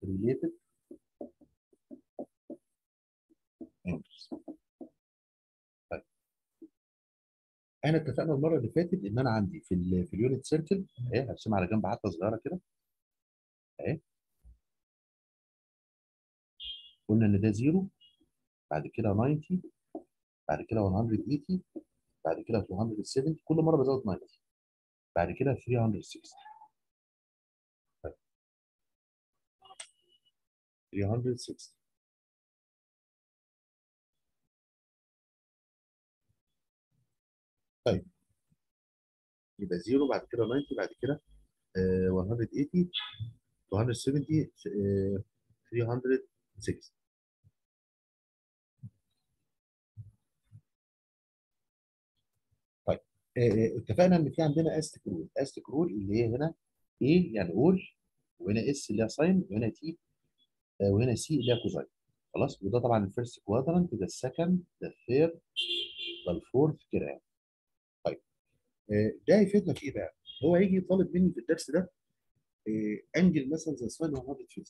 related angles طيب احنا اتفقنا المره اللي فاتت ان انا عندي في ال في اليونت سيركل اهي هرسمها على جنب حتى صغيره كده اهي قلنا ان ده زيرو بعد كده 90 بعد كده 180 بعد كده 270 كل مره بزود 90 بعد كده 360 طيب. 360 طيب يبقى 0 بعد كده 90 بعد كده آه 180 270 آه 360 طيب آه اتفقنا ان في عندنا استك رول استك رول اللي هي هنا A يعني اول وهنا اس اللي هي ساين وهنا تي آه وهنا سي اللي هي كوزاين خلاص وده طبعا الفيرست كوادرنت ده السكند ده الثيرد ده الفورث كده يعني طيب آه ده هيفيدنا في ايه بقى؟ هو هيجي طالب مني في الدرس ده آه انجل مثلا زي ساين 150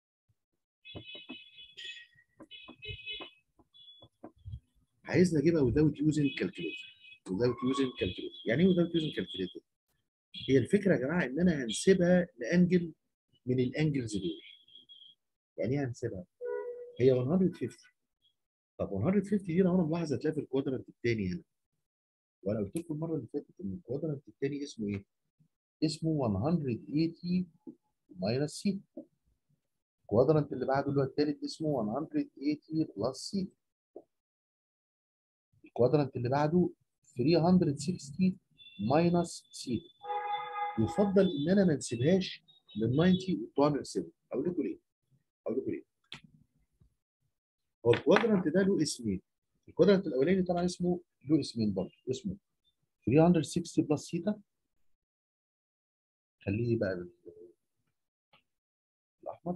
عايزنا اجيبها without using calculator without using calculator يعني ايه without using calculator هي الفكره يا جماعه ان انا هنسيبها لانجل من الانجلز دول يعني ايه هنسيبها هي 150 طب 150 دي لو انا ملاحظ هتلاقي في الكوادرنت الثاني هنا وانا قلت لكم المره اللي فاتت ان الكوادرنت الثاني اسمه ايه اسمه 180 ماينس سي الكوادرنت اللي بعده اللي هو الثالث اسمه 180 بلس سي الكوادرنت اللي بعده 360 ماينس سي يفضل ان انا ما نسيبهاش لل 90 و 270 اقول لكم ليه؟ اقول لكم ليه؟ هو الكوادرنت ده له اسمين الكوادرنت الاولاني طبعا اسمه له اسمين برضه اسمه 360 بلس سيتا خليه بقى الاحمر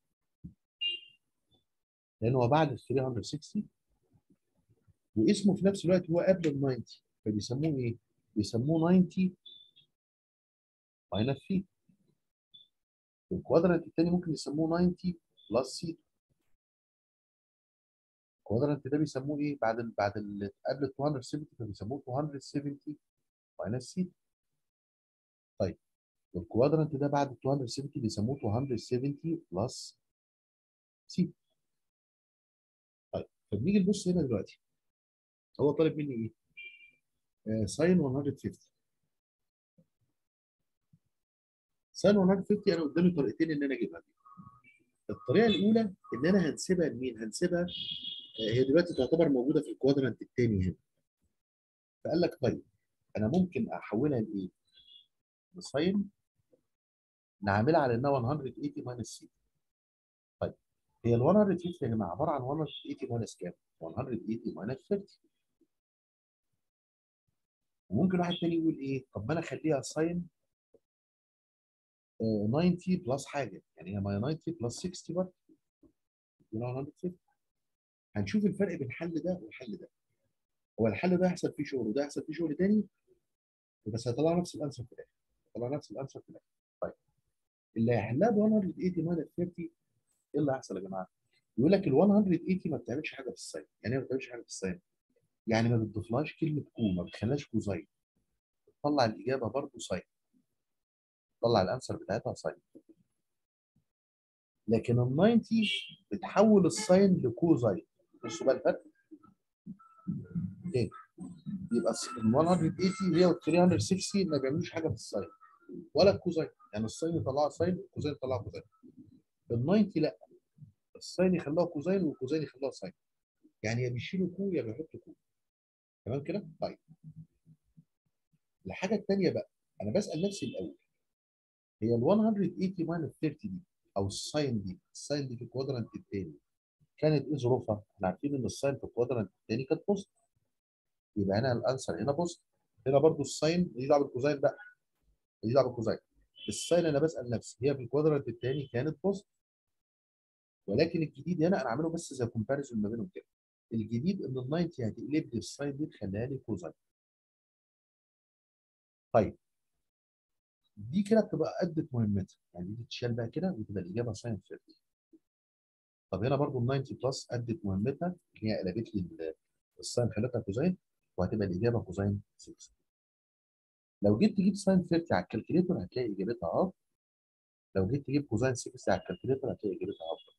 لان هو بعد ال 360 واسمه في نفس الوقت هو قبل ال 90 فبيسموه ايه؟ بيسموه 90 ماينس سي الكوادرنت الثاني ممكن يسموه 90 بلس سي الكوادرنت ده بيسموه ايه؟ بعد ال بعد ال قبل ال 270 فبيسموه 270 ماينس سي طيب والكوادرنت ده بعد ال 270 بيسموه 270 بلس سي طيب فبنيجي نبص هنا دلوقتي هو طالب مني ايه؟ آه ساين 150 ساين 150 انا قدامي طريقتين ان انا اجيبها الطريقه الاولى ان انا هنسيبها لمين؟ هنسيبها آه هي دلوقتي تعتبر موجوده في الكوادرنت الثاني هنا فقال لك طيب انا ممكن احولها لايه؟ لساين نعملها على انها 180 ماينس سي طيب هي ال 180 يا جماعه عباره عن 180 ماينس كام؟ 180 ماينس 30 وممكن واحد تاني يقول ايه؟ طب ما انا اخليها ساين 90 بلس حاجه يعني هي 90 بلس 60 برضه يبقى 150 هنشوف الفرق بين الحل ده والحل ده هو الحل ده هيحصل فيه شغل وده هيحصل فيه شغل تاني بس هيطلع نفس الانسر في الاخر هيطلع نفس الانسر في الاخر طيب اللي هيحلها ب 180 ماينس 30 ايه اللي هيحصل يا جماعه؟ يقول لك ال 180 ما بتعملش حاجه في الساين يعني ايه ما بتعملش حاجه في الساين؟ يعني ما بتضيفلهاش كلمه كو ما بتخليهاش كوزاين بتطلع الاجابه برضه ساين تطلع الانسر بتاعتها ساين لكن ال 90 بتحول الساين لكوزاين بصوا بقى الفرق تاني يبقى ال 180 هي وال 360 ما بيعملوش حاجه في الساين ولا الكوزاين يعني الساين يطلعها ساين والكوزاين يطلعها كوزاين ال 90 لا الساين يخلوها كوزاين والكوزاين يخلوها ساين يعني يا بيشيلوا كو يا بيحطوا كو تمام كده؟ طيب الحاجه الثانيه بقى انا بسال نفسي الاول هي ال 180 ماينس 30 دي او الساين دي الساين دي في الكوادرنت الثاني كانت ايه ظروفها؟ احنا عارفين ان الساين في الكوادرنت الثاني كانت بوست يبقى هنا الانسر هنا بوست هنا برضو الساين ماليش دعوه بالكوزاين بقى ماليش دعوه بالكوزاين الساين انا بسال نفسي هي في الكوادرنت الثاني كانت بوست ولكن الجديد هنا انا عامله بس زي كومباريزون ما بينهم كده الجديد ان ال 90 هتقلب لي الساين دي تخليها لي كوزاين طيب دي كده بتبقى ادت مهمتها يعني دي تتشال بقى كده وتبقى الاجابه ساين 30 طب هنا برضو ال 90 بلس ادت مهمتها ان هي قلبت لي الساين خلتها كوزين وهتبقى الاجابه كوزين 6 لو جيت تجيب ساين 30 على الكالكوليتر هتلاقي اجابتها اه لو جيت تجيب كوزين 6 على الكالكوليتر هتلاقي اجابتها افضل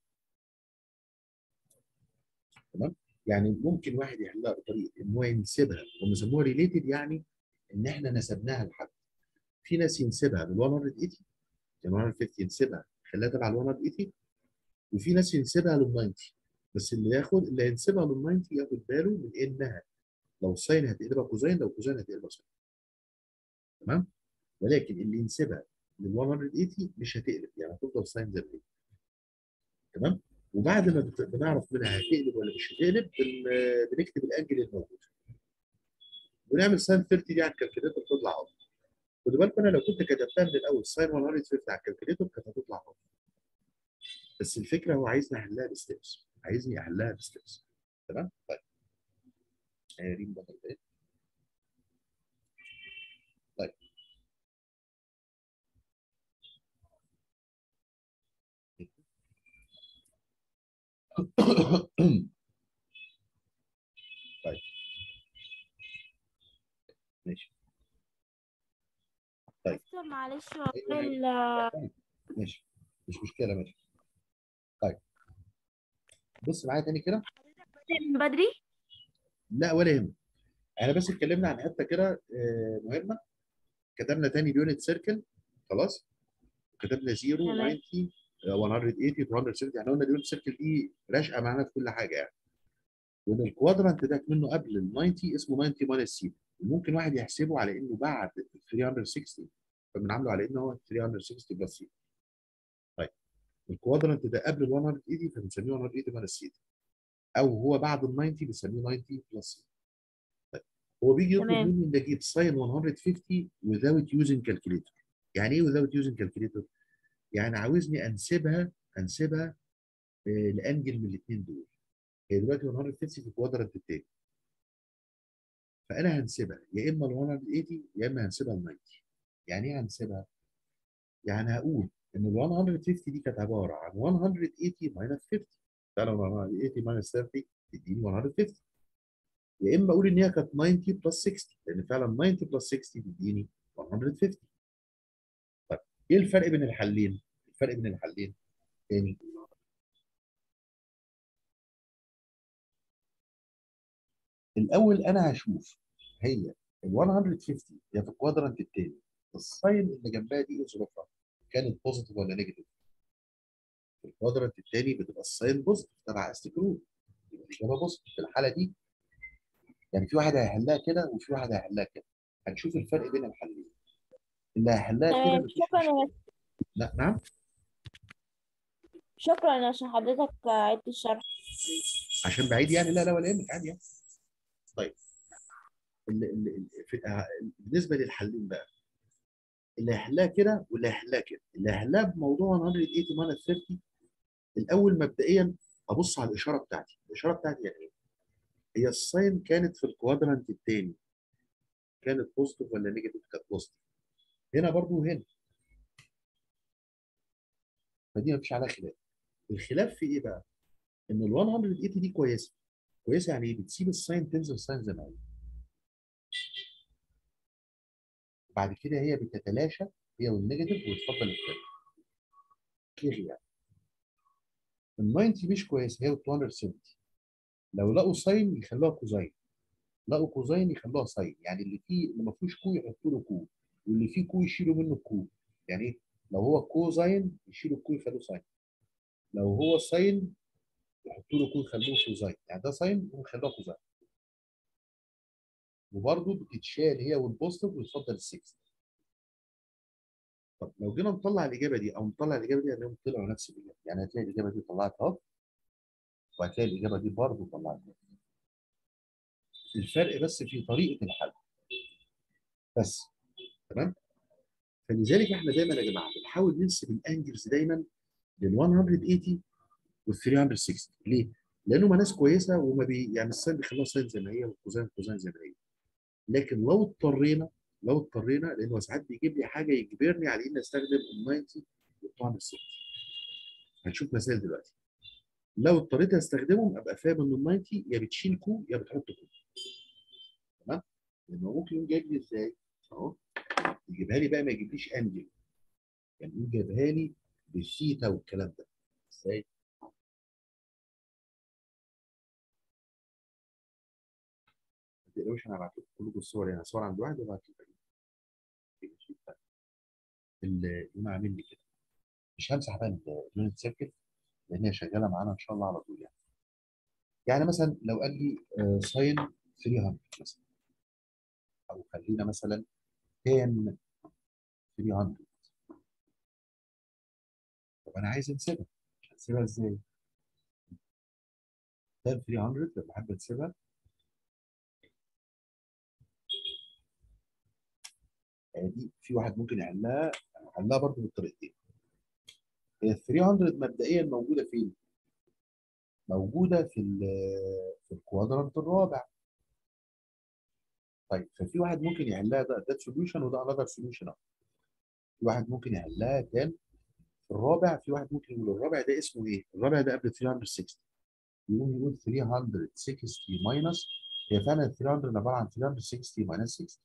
تمام يعني ممكن واحد يحلها بطريقه ان هو ينسبها هم يسموها ريليتد يعني ان احنا نسبناها لحد في ناس ينسبها لل 180 يعني 150 ينسبها خليها تبع ال 180 وفي ناس ينسبها لل 90 بس اللي ياخد اللي هينسبها لل 90 ياخد باله من انها لو ساين هتقلبها كوزين لو كوزين هتقلبها ساين تمام ولكن اللي ينسبها لل 180 مش هتقلب يعني هتفضل ساين زي ما هي تمام وبعد ما بت- بنعرف منها هتقلب ولا مش هتقلب بن- بنكتب الانجل الموجود ونعمل ساين 30 دي على الكالكوليتر تطلع افضل خدوا بالكم انا لو كنت كتبتها من الاول ساين 150 على الكالكوليتر كانت هتطلع افضل بس الفكره هو عايزني احلها بستبس عايزني احلها بستبس تمام طيب آه، ريم بقى ايه طيب طيب ماشي طيب. دكتور معلش أيوة، والله ال- ماشي مش مشكله ماشي طيب بص معايا تاني كده من بدري لا ولا يهمك احنا بس اتكلمنا عن حته كده آه، مهمه كتبنا تاني اليونت سيركل خلاص كتبنا 0 تمام. 90 آه، 180 270 يعني قلنا اليونت سيركل دي راشقه معانا في كل حاجه يعني وان الكوادرانت ده منه قبل ال 90 اسمه 90 ماينس سي وممكن واحد يحسبه على انه بعد ال 360 فبنعامله على انه هو 360 بلس سي طيب الكوادرانت ده قبل ال 180 فبنسميه 180 ماينس سي او هو بعد ال 90 بنسميه 90 بلس سي طيب هو بيجي يطلب تمام. مني ان اجيب ساين 150 without using calculator يعني ايه without using calculator؟ يعني عاوزني انسبها انسبها آه، لانجل من الاثنين دول هي دلوقتي 150 في الكوادرانت التاني فانا هنسبها يا اما ال 180 يا اما هنسبها ل 90 يعني ايه هنسبها؟ يعني هقول ان ال 150 دي كانت عباره عن 180 ماينس 50 فانا 180 ماينس 30 تديني 150 يا اما اقول ان هي كانت 90 بلس 60 لان فعلا 90 بلس 60 تديني 150 طيب ايه الفرق بين الحلين؟ الفرق بين الحلين تاني الاول انا هشوف هي ال 150 هي في الكوادرانت الثاني الساين اللي جنبها دي ايه ظروفها؟ كانت بوزيتيف ولا نيجاتيف؟ في الكوادرانت الثاني بتبقى الساين بوزيتيف تبع استكرول يبقى الاجابه بوزيتيف في الحاله دي يعني في واحد هيحلها كده وفي واحد هيحلها كده هنشوف الفرق بين الحلين اللي هيحلها كده تمام مفيش شكرا مشكله يا لا نعم شكرا عشان حضرتك عدت الشرح عشان بعيد يعني لا لا ولا يهمك عادي يعني طيب اللي اللي في آه، بالنسبه للحلين بقى اللي هيحلها كده واللي هيحلها كده اللي هيحلها بموضوع 180 ماينس 30 الاول مبدئيا ابص على الاشاره بتاعتي الاشاره بتاعتي يعني ايه هي الساين كانت في الكوادرانت الثاني كانت بوزيتيف ولا نيجاتيف كانت بوزيتيف هنا برضو هنا فدي مفيش عليها خلاف الخلاف في ايه بقى ان ال 180 دي كويسه كويسه يعني ايه بتسيب الساين تنزل ساين زي ما هي بعد كده هي بتتلاشى هي والنيجاتيف وتفضل الثاني كده يعني ال 90 مش كويسه هي وال 270 لو لقوا ساين يخلوها كوزين لقوا كوزين يخلوها ساين يعني اللي فيه اللي ما فيهوش كو يحطوا له كو واللي فيه كو يشيلوا منه الكو يعني ايه لو هو كوزين يشيلوا الكو يخلوه ساين لو هو ساين يحطوا له كو يخلوه كوزين يعني ده ساين ويخلوها كوزين وبرده بتتشال هي والبوزيتيف ويفضل السكس طب لو جينا نطلع الاجابه دي او نطلع الاجابه دي هنلاقيهم طلعوا نفس الاجابه يعني هتلاقي الاجابه دي طلعت اهو وهتلاقي الاجابه دي برضه طلعت اهو الفرق بس في طريقه الحل بس تمام فلذلك احنا دايما يا جماعه بنحاول ننسب الانجلز دايما لل 180 وال 360 ليه؟ لانه ما ناس كويسه وما بي يعني الساين بيخلوها ساين زي ما هي والكوزين كوزين زي ما هي لكن لو اضطرينا لو اضطرينا لان هو ساعات بيجيب لي حاجه يجبرني على اني استخدم ال 90 والطعم الست هنشوف مثال دلوقتي لو اضطريت استخدمهم ابقى فاهم ان ال 90 يا بتشيل كو يا بتحط كو تمام لان هو ممكن يقوم جايب لي ازاي اهو يجيبها لي بقى ما يجيبليش انجل يعني يقوم جايبها لي بالثيتا والكلام ده ازاي ما تقلقوش انا هبعت لكم كلكم الصور يعني صور عند واحد وبعت لكم اللي يقوم عامل لي كده مش همسح بقى اليونت سيركل لان هي شغاله معانا ان شاء الله على طول يعني يعني مثلا لو قال لي ساين 300 مثلا او خلينا مثلا تان 300 طب انا عايز انسبها هنسيبها ازاي؟ تان 300 لما احب انسبها يعني دي في واحد ممكن يحلها حلها برضه بالطريقتين هي ال 300 مبدئيا موجوده فين؟ موجوده في ال في الكوادرانت الرابع طيب ففي واحد ممكن يحلها ده ده سوليوشن وده انذر سوليوشن في واحد ممكن يحلها كان في الرابع في واحد ممكن يقول الرابع ده اسمه ايه؟ الرابع ده قبل 360 يقوم يقول 360 ماينس هي فعلا 300 عباره عن 360 ماينس 60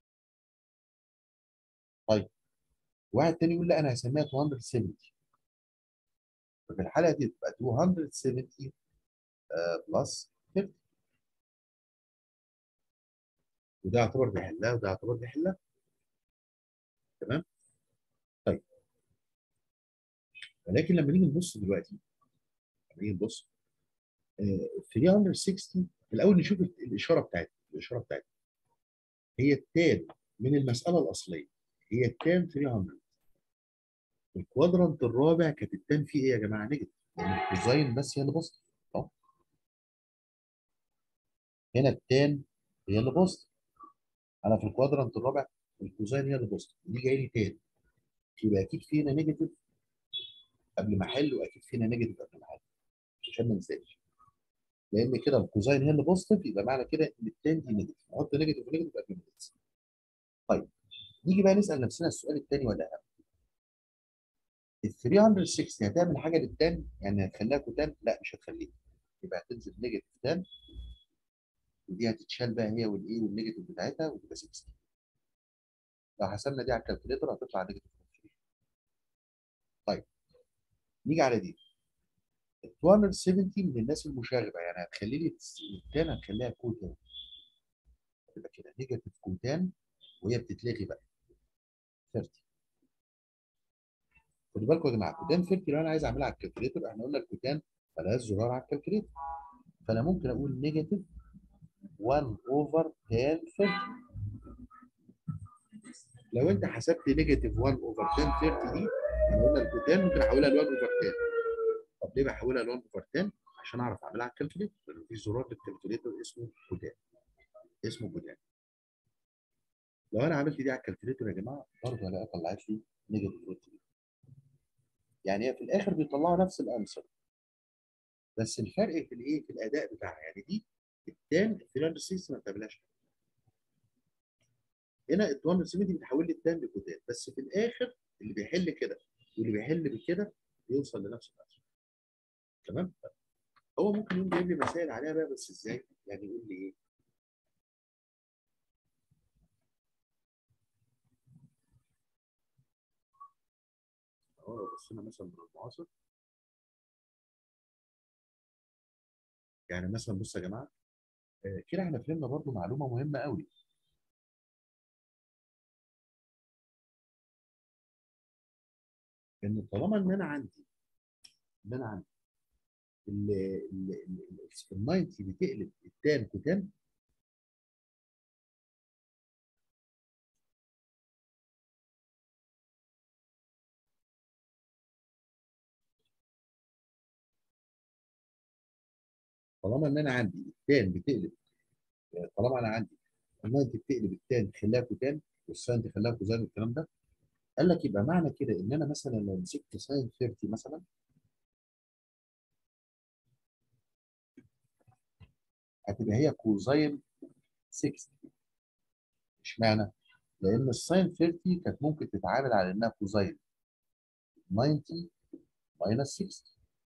طيب واحد تاني يقول لا انا هسميها 270 ففي الحاله دي تبقى 270 بلس 50 وده يعتبر بيحلها وده يعتبر بيحلها تمام طيب ولكن لما نيجي نبص دلوقتي لما نيجي نبص آه 360 الاول نشوف الاشاره بتاعتها الاشاره بتاعتها هي التان من المساله الاصليه هي التان 300 الكوادرانت الرابع كانت التان فيه ايه يا جماعه نيجاتيف الكوزاين بس هي اللي بوزيتيف اهو هنا التان هي اللي بوزيتيف انا في الكوادرانت الرابع الكوزاين هي اللي بوزيتيف دي جاي لي تاني يبقى اكيد فينا نيجاتيف قبل ما احل واكيد فينا نيجاتيف قبل ما احل عشان ما ننساش لان كده الكوزاين هي اللي بوزيتيف يبقى معنى كده ان التان دي نيجاتيف نحط نيجاتيف ونيجاتيف قبل ما ننسى طيب نيجي بقى نسال نفسنا السؤال الثاني ولا اهم ال 360 هتعمل حاجه للتان يعني هتخليها كوتان لا مش هتخليها يبقى هتنزل نيجاتيف تان ودي هتتشال بقى هي والايه والنيجاتيف بتاعتها وتبقى 60 لو حسبنا دي على الكالكوليتر هتطلع نيجاتيف 50 طيب نيجي على دي ال 270 من الناس المشاغبه يعني هتخلي لي التان هتخليها كوتان تبقى كده نيجاتيف كوتان وهي بتتلغي بقى 30 خدوا بالكم يا جماعه كوتان 50 لو انا عايز اعملها على الكالكوليتر احنا قلنا الكوتان ملهاش زرار على الكالكوليتر فانا ممكن اقول نيجاتيف 1 اوفر تان 30 لو انت حسبت نيجاتيف 1 اوفر تان 30 دي احنا قلنا الكوتان ممكن احولها ل 1 اوفر تان طب ليه بحولها ل 1 اوفر تان؟ عشان اعرف اعملها على الكالكوليتر لان في زرار للكالكوليتر اسمه كوتان اسمه كوتان لو انا عملت دي على الكالكوليتر يا جماعه برضه هلاقيها طلعت لي نيجاتيف 30 يعني هي في الاخر بيطلعوا نفس الانسر بس الفرق في الايه في الاداء بتاعها يعني دي التان 360 ما بتعملهاش هنا ال 270 بتحول لي التان لكوتان بس في الاخر اللي بيحل كده واللي بيحل بكده بيوصل لنفس الانسر تمام هو ممكن يقوم جايب لي مسائل عليها بقى بس ازاي يعني يقول لي ايه اهو لو بصينا مثلا من المعاصر يعني مثلا بص يا جماعه آه، كده احنا فهمنا برضو معلومه مهمه قوي ان طالما ان انا عندي ان انا عندي ال ال ال- ال 90 بتقلب التان كوتان طالما ان انا عندي التان بتقلب طالما انا عندي ال 90 بتقلب التان تخليها كوتان والساين تخليها كوزان والكلام ده قال لك يبقى معنى كده ان انا مثلا لو مسكت ساين 30 مثلا هتبقى هي كوزين 60 اشمعنى؟ لان الساين 30 كانت ممكن تتعامل على انها كوزاين 90 ماينس 60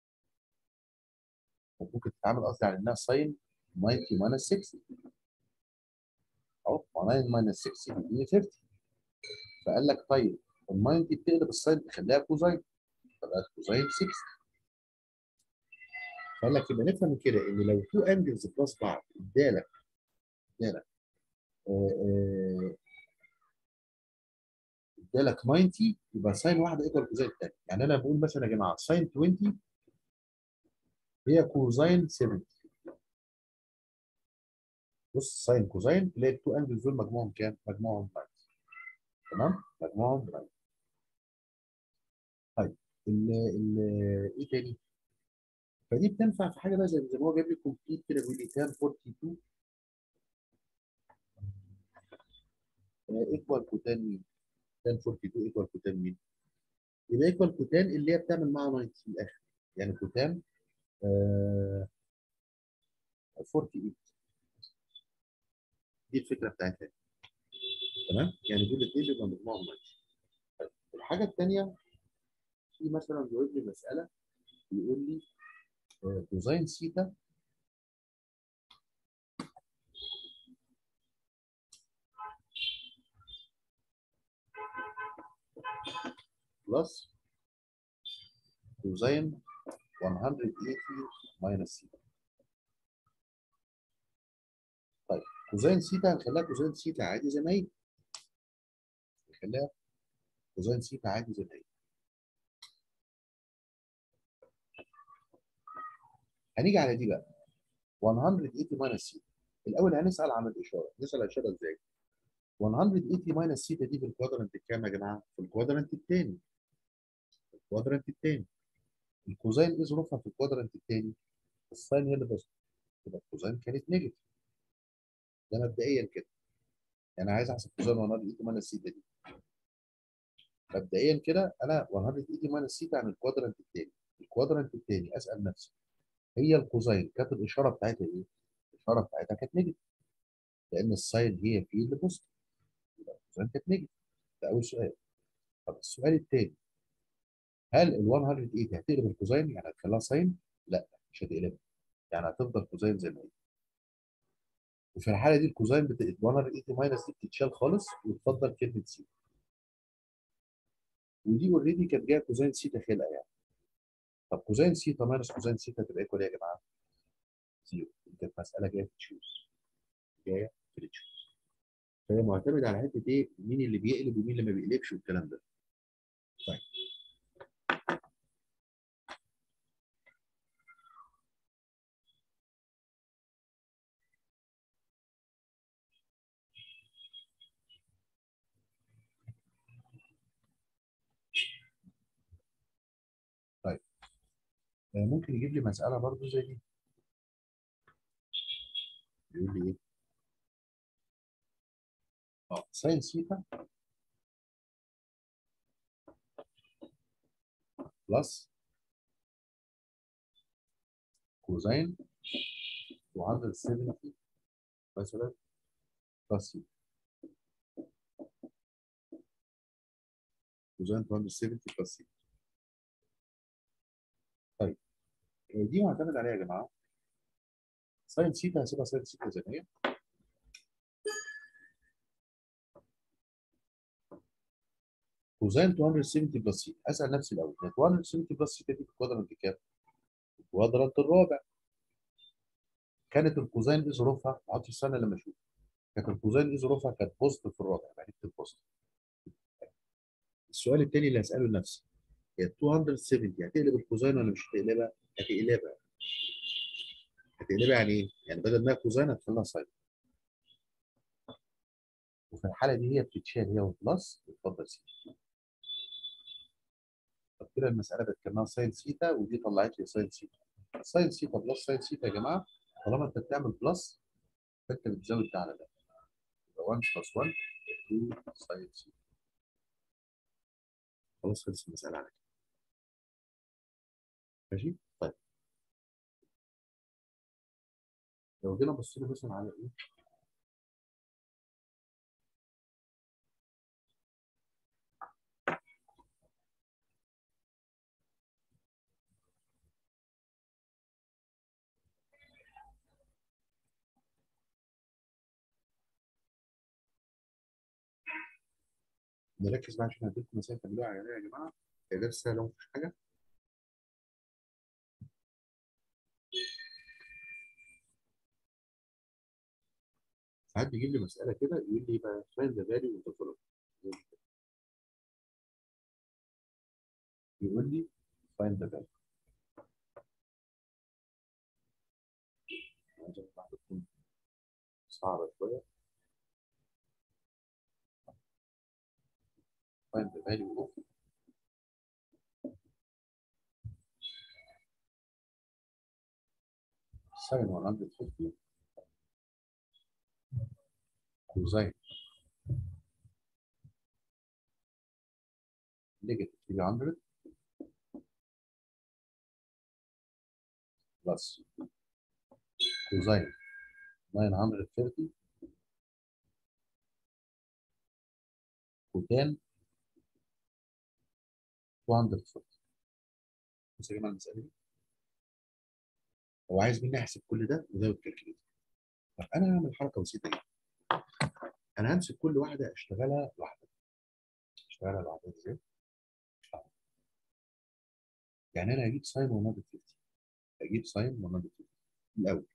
وممكن تتعامل قصدي على انها ساين 90 ماينس 60 اهو 9 ماينس 60 يديني 30 فقال لك طيب ال 90 بتقلب الساين تخليها كوزاين فبقت كوزاين 60 فقال لك يبقى نفهم من كده ان لو تو انجلز بلس بعض ادالك ادالك آه، آه، ادالك 90 يبقى ساين واحده ايكوال كوزاين الثاني يعني انا بقول مثلا يا جماعه ساين 20 هي كوزاين 70 بص ساين كوزاين تلاقي التو انجلز دول مجموعهم كام؟ مجموعهم 90 تمام؟ مجموعهم 90 طيب ال ال ايه تاني؟ فدي بتنفع في حاجه بقى زي زي ما هو جايب لي كومبليت كده بيقول لي تان 42 ايكوال كوتان مين؟ تان 42 ايكوال كوتان مين؟ يبقى ايكوال كوتان اللي هي بتعمل معاها 90 في الاخر يعني كوتان آه 48 دي الفكره بتاعتها تمام؟ يعني دول الاثنين بيبقى مجموعهم 90 طيب الحاجه الثانيه في مثلا جاوب لي مساله بيقول لي آه، كوزين سيتا بلس كوزين 180 ماينس سيتا طيب كوزين سيتا هنخليها كوزين سيتا عادي زي ما هي نخليها كوزين سيتا عادي زي ما هي هنيجي على دي بقى 180 ماينس سيتا الاول هنسال عن الاشاره نسال الاشاره ازاي 180 ماينس سيتا دي في الكوادرنت الكام يا جماعه في الكوادرنت الثاني في الكوادرنت الثاني الكوزين ايه ظروفها في الكوادرنت الثاني الساين هي اللي بوزيتيف يبقى الكوزين كانت نيجاتيف ده مبدئيا كده يعني عايز احسب كوزين 180 ماينس سيتا دي مبدئيا كده انا 180 ماينس سيتا عن الكوادرنت الثاني الكوادرنت الثاني اسال نفسي هي الكوزين كانت الاشاره بتاعتها ايه؟ الاشاره بتاعتها كانت نيجاتيف لان الساين هي في اللي بوزيتيف يبقى الكوزين كانت نيجاتيف ده اول سؤال طب السؤال الثاني هل ال 180 هتقلب الكوزين يعني هتخليها ساين؟ لا مش هتقلبها يعني هتفضل كوزين زي ما هي وفي الحاله دي الكوزين بت 180 ماينس دي بتتشال خالص وتفضل كلمه سيتا ودي اوريدي كانت جايه كوزين سيتا خلقه يعني طب كوزين سيتا ماينس كوزين سيتا تبقى ايكوال ايه يا جماعه؟ زيرو دي كانت مساله جايه في تشوز جايه في التشوز فهي معتمده على حته ايه؟ مين اللي بيقلب ومين اللي ما بيقلبش والكلام ده طيب طيب آه، ممكن يجيب لي مساله برضو زي دي يقول لي ايه؟ اه ساين سيتا بلس كوزين 270 مثلا بلس سيتا كوزين 270 بلس سيتا طيب آه، دي معتمد عليها يا جماعه ساين سيتا هسيبها ساين سيتا زي ما هي كوزين 270 بلس سيتا اسال نفسي الاول هي 270 بلس سيتا دي في الكوادرنت كام؟ في الكوادرنت الرابع كانت الكوزين ايه ظروفها؟ اقعد السنه لما اشوف كانت الكوزين ايه ظروفها؟ كانت بوزيتيف في الرابع يعني نكتب بوزيتيف السؤال الثاني اللي هساله لنفسي هي 270 هتقلب الكوزين ولا مش هتقلبها؟ هتقلبها هتقلبها يعني ايه؟ يعني بدل ما هي كوزين هتخليها ساين وفي الحاله دي هي بتتشال هي والبلس اتفضل سيتا طب كده المساله بتكلمها ساين سيتا ودي طلعت لي ساين سيتا ساين سيتا بلس ساين سيتا يا جماعه طالما انت بتعمل بلس فانت بتزود ده على ده يبقى 1 بلس 1 2 ساين سيتا خلاص خلص المساله على كده ماشي طيب لو جينا بصينا مثلا على ايه نركز بقى عشان هديكم مسائل تعملوها على يا جماعه هي درس سهل لو مفيش حاجه ساعات بيجيب لي مساله كده يقول لي بقى find the value of the following يقول لي find the value عشان واحدة تكون صعبة شوية find the value of sin 150 cosine negative 300 plus cosine 930 وتان 240 بص يا جماعه المساله دي هو عايز مني احسب كل ده وزود كالكوليتر طب انا هعمل حركه بسيطه جدا انا همسك كل واحده اشتغلها لوحدها اشتغلها لوحدها ازاي؟ يعني انا هجيب ساين 150 هجيب ساين 150 الاول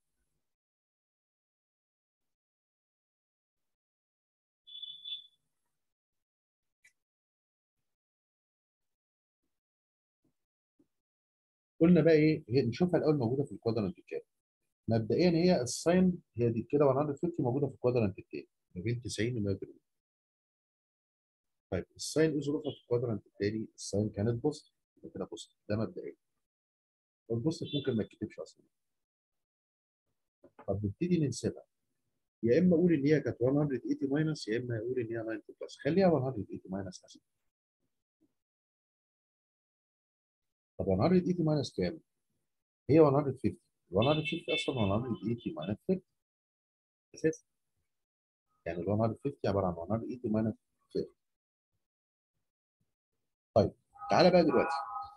قلنا بقى ايه هي نشوفها الاول موجوده في الكوادرنت كام مبدئيا هي الساين هي دي كده 150 موجوده في الكوادرنت الثاني ما بين 90 و 180 طيب الساين ايه ظروفها في الكوادرنت الثاني الساين كانت بوست يبقى كده بوست ده مبدئيا البوست ممكن ما يتكتبش اصلا طب نبتدي ننسبها يا اما اقول ان هي كانت 180 ماينس يا اما اقول ان هي 90 بلس خليها 180 ماينس مثلا طب 180 ماينس كام؟ هي 150 150 اصلا 180 ماينس 50 اساسا يعني ال 150 عباره عن 180 ماينس 50 طيب تعالى بقى دلوقتي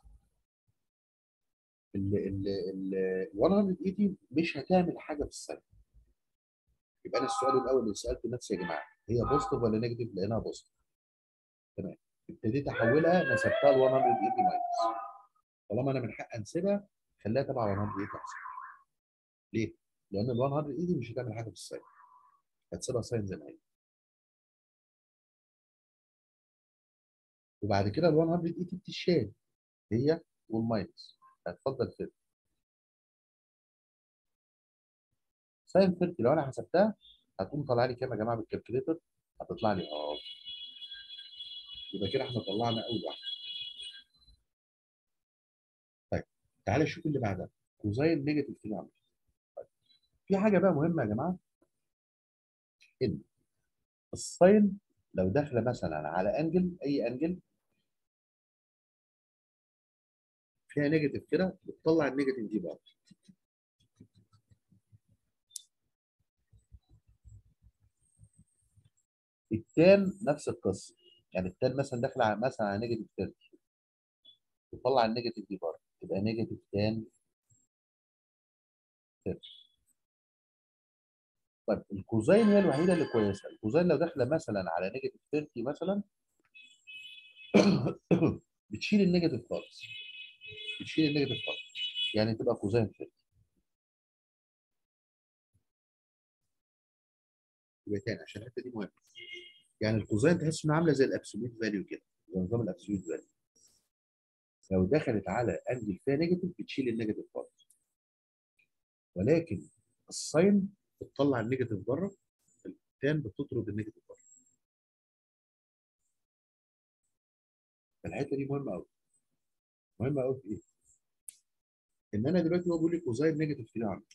ال ال ال 180 مش هتعمل حاجه في السنه يبقى انا السؤال الاول اللي سالته نفسي يا جماعه هي بوزيتيف ولا نيجاتيف؟ لقيناها بوزيتيف تمام ابتديت احولها نسبتها ل 180 ماينس طالما انا من حق انسبها خليها تبع 180 احسن ليه؟ لان ال 180 مش هتعمل حاجه في الساين هتسيبها ساين زي ما هي وبعد كده ال 180 بتتشال هي والماينس هتفضل فين؟ ساين 30 لو انا حسبتها هتقوم طالع لي كام يا جماعه بالكالكوليتر؟ هتطلع لي اه يبقى كده احنا طلعنا اول واحده طيب تعالى شوف اللي بعدها كوزين نيجاتيف 300 طيب. في حاجه بقى مهمه يا جماعه ان الساين لو داخله مثلا على انجل اي انجل فيها نيجاتيف كده بتطلع النيجاتيف دي بره التان نفس القصه يعني التان مثلا داخله على مثلا على نيجاتيف 30 تطلع النيجاتيف دي بره تبقى نيجاتيف تان 30 طيب الكوزين هي الوحيده اللي كويسه الكوزين لو داخله مثلا على نيجاتيف 30 مثلا بتشيل النيجاتيف خالص بتشيل النيجاتيف خالص يعني تبقى كوزين 30 يبقى تاني عشان الحته دي مهمه يعني الكوزين تحس انها عامله زي الابسوليوت فاليو كده زي نظام الابسوليوت فاليو لو دخلت على انجل فيها نيجاتيف بتشيل النيجاتيف خالص ولكن الساين بتطلع النيجاتيف بره التان بتطرد النيجاتيف بره الحته دي مهمه قوي مهمه قوي في ايه؟ ان انا دلوقتي هو بيقول لي كوزين نيجاتيف 3 عندي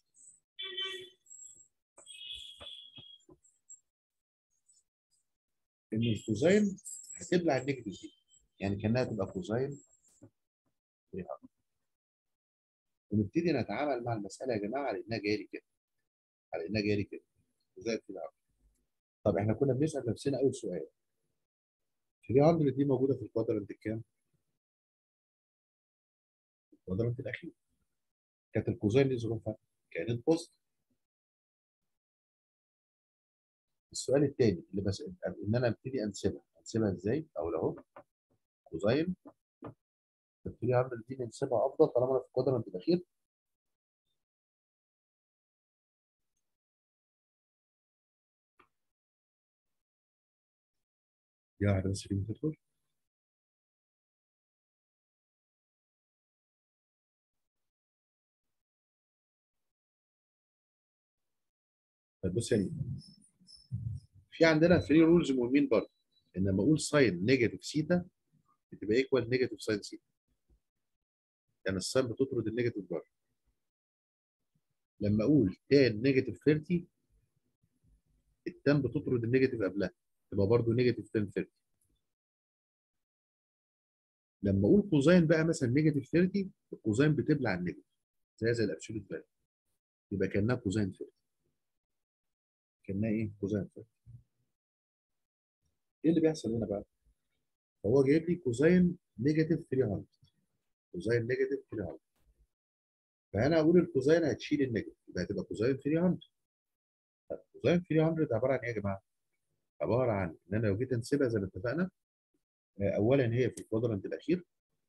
ان الكوزين هتبلع النيجاتيف دي يعني كانها تبقى كوزين 3 عندي ونبتدي نتعامل مع المساله يا جماعه على انها جايه لي كده على انها جايه لي كده كوزين 3 عندي طب احنا كنا بنسال نفسنا اول سؤال 300 دي موجوده في الكوادرنت الكام؟ الكوادرنت الاخير كانت الكوزين دي ظروفها كانت بوست السؤال الثاني اللي بس ان انا ابتدي انسبها نحسبها ازاي او اهو كوزين ال 300 دي نحسبها افضل طالما انا في الكوادرنت الاخير دي واحده بس في تدخل طيب بص يعني في عندنا 3 رولز مهمين برضه ان لما اقول ساين نيجاتيف سيتا بتبقى ايكوال نيجاتيف ساين سيتا يعني الساين بتطرد النيجاتيف بره لما اقول تان نيجاتيف 30 التان بتطرد النيجاتيف قبلها تبقى برضه نيجاتيف تان 30 لما اقول كوزين بقى مثلا نيجاتيف 30 الكوزين بتبلع النيجاتيف زي زي الابسولوت فاليو يبقى كانها كوزين 30 كانها ايه كوزين 30 ايه اللي بيحصل هنا بقى؟ فهو جايب لي كوزين نيجاتيف 300 كوزين نيجاتيف 300 فانا اقول الكوزين هتشيل النيجاتيف يبقى هتبقى كوزين 300 طب كوزين 300 عباره عن ايه يا جماعه؟ عباره عن ان انا لو جيت انسبها زي ما اتفقنا آه، اولا هي في الكوادرنت الاخير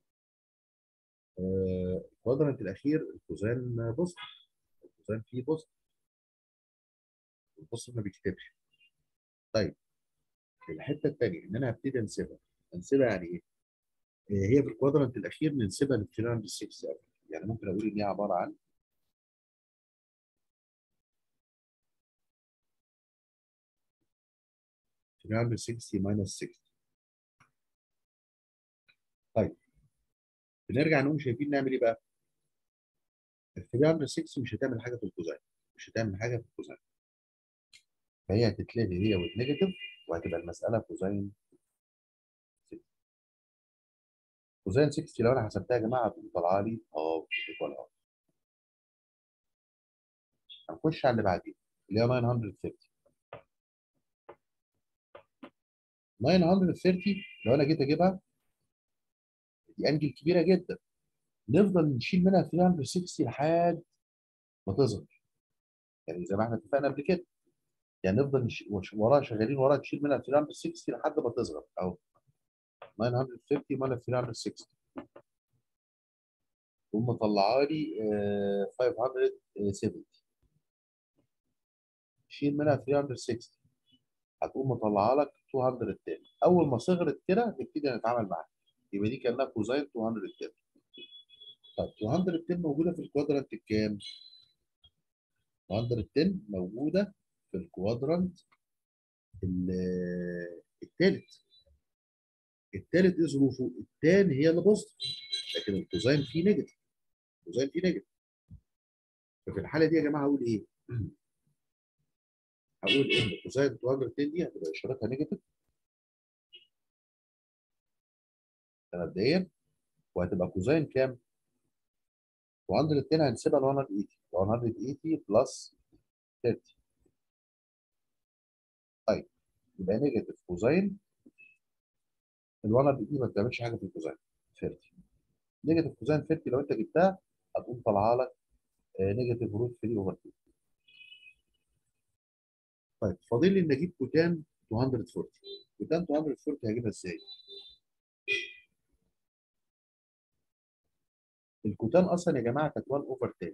آه، الكوادرنت الاخير الكوزين بوزيتيف الكوزين فيه بوزيتيف البوزيتيف ما بيكتبش طيب الحته الثانيه ان انا هبتدي انسبها انسبها يعني ايه؟ آه، هي في الكوادرنت الاخير ننسبها لل 360 يعني ممكن اقول ان هي عباره عن تلاتة 60 minus 60 طيب بنرجع نقوم شايفين نعمل ايه بقى؟ ال 360 مش هتعمل حاجه في الكوزين مش هتعمل حاجه في الكوزين فهي هتتلغي هي والنيجاتيف وهتبقى المساله كوزين 60 كوزين 60 لو انا حسبتها يا جماعه هتقوم طالعه لي هاف ايكوال هاف هنخش على اللي بعديه اللي هي 930 930 لو انا جيت اجيبها دي انجل كبيره جدا نفضل نشيل منها 360 لحد ما تظهر يعني زي ما احنا اتفقنا قبل كده يعني نفضل نش... وش- وراها شغالين وراها تشيل منها 360 لحد ما تصغر اهو 950 minus 360 تقوم مطلعه لي آه، 570 شيل منها 360 هتقوم مطلعه لك 210 اول ما صغرت كده نبتدي نتعامل معاها يبقى دي كانها كوزين 210 طيب 210 موجوده في الكوادرانت الكام؟ 210 موجوده في الكوادرانت ال- التالت التالت ايه ظروفه؟ التان هي اللي بوزيتيف لكن الكوزين فيه نيجاتيف الكوزين فيه نيجاتيف ففي الحاله دي يا جماعه هقول ايه؟ هقول ان كوزين 210 دي هتبقى اشارتها نيجاتيف ده مبدئيا وهتبقى كوزين كام؟ 210 هنسيبها ل 180 180 بلس 30 طيب يبقى نيجاتيف كوزين ال 180 ما بتعملش حاجه في الكوزين 30 نيجاتيف كوزين 30 لو انت جبتها هتقوم طالعه لك نيجاتيف روت 3 اوفر 2 طيب فاضل لي ان اجيب كوتان 240 كوتان 240 هجيبها ازاي؟ الكوتان اصلا يا جماعه كانت 1 اوفر 10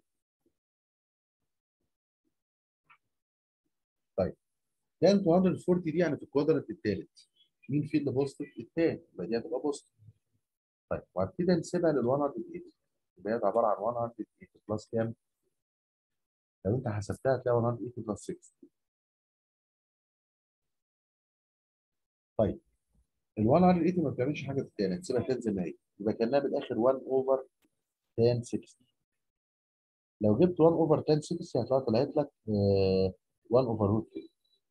طيب تان 240 دي يعني في الكوادرنت الثالث مين فيه اللي بوزيتيف؟ التان يبقى دي هتبقى بوزيتيف طيب وهبتدي انسبها لل 180 يبقى هي عباره عن 180 بلس كام؟ لو انت حسبتها هتلاقي 180 بلس 60 طيب ال 180 ما بتعملش حاجه في التاني هتسيبها تنزل ما هي يبقى كانها بالاخر 1 اوفر 10 60 لو جبت 1 اوفر 10 60 هتلاقي طلعت لك آه، 1 اوفر روت 3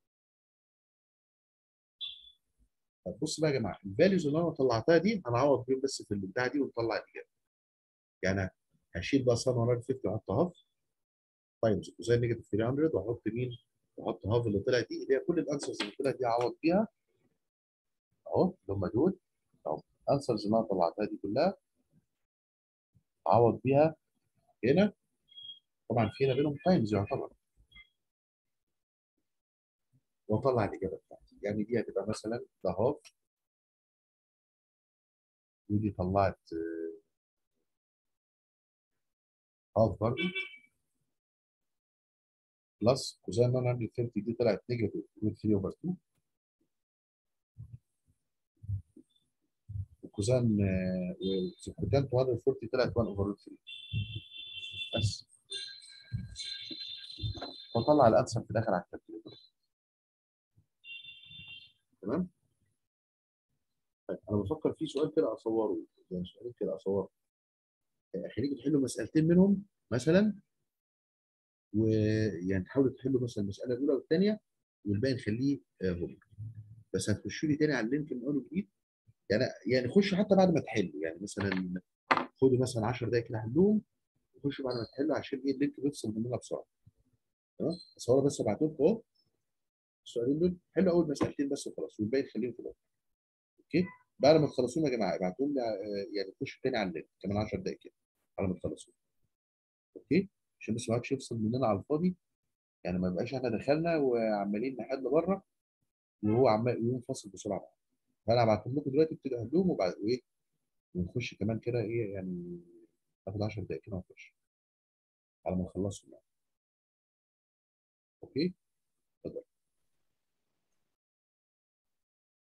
طب بص بقى يا جماعه الفاليوز اللي انا طلعتها دي هنعوض بيهم بس في البتاع دي ونطلع الاجابه يعني هشيل بقى صن 150 واحط هاف تايمز كوزين نيجاتيف 300 واحط مين؟ واحط هاف اللي طلعت دي اللي هي كل الانسرز اللي طلعت دي اعوض فيها اهو اللي هم دول اهو الانسرز اللي انا طلعتها دي كلها اعوض بيها هنا طبعا في هنا بينهم تايمز يعتبر واطلع الاجابه بتاعتي يعني دي هتبقى مثلا ده هاف ودي طلعت هاف برضه بلس كوزين 930 دي طلعت نيجاتيف روت 3 اوفر 2 وكوزين آه، وكوتان 240 طلعت 1 اوفر روت 3 بس وطلع الانسر في الاخر على الكالكوليتر تمام طيب انا بفكر في سؤال كده اصوره يعني سؤال كده اصوره خليكم تحلوا مسألتين منهم مثلا ويعني تحاولوا تحلوا مثلا المسألة الأولى والثانية والباقي نخليه هوم بس هتخشوا لي تاني على اللينك من أول وجديد يعني يعني خشوا حتى بعد ما تحلوا يعني مثلا خدوا مثلا 10 دقايق كده حلوهم وخشوا بعد ما تحلوا عشان ايه اللينك بيفصل مننا بسرعة تمام بس هو بس ابعته لكم اهو السؤالين دول حلوا أول مسألتين بس وخلاص والباقي نخليهم في الأول اوكي بعد ما تخلصوهم يا جماعة ابعتوهم لي آه، يعني خشوا تاني على اللينك كمان 10 دقايق كده على ما تخلصوا اوكي عشان بس ما يقعدش يفصل مننا على الفاضي يعني ما يبقاش احنا دخلنا وعمالين نحل بره وهو عمال يقوم فاصل بسرعه فانا هبعتهم لكم دلوقتي ابتدوا اهدوهم وبعد وايه ونخش كمان كده ايه يعني ناخد 10 دقايق كده ونخش على ما نخلصهم يعني اوكي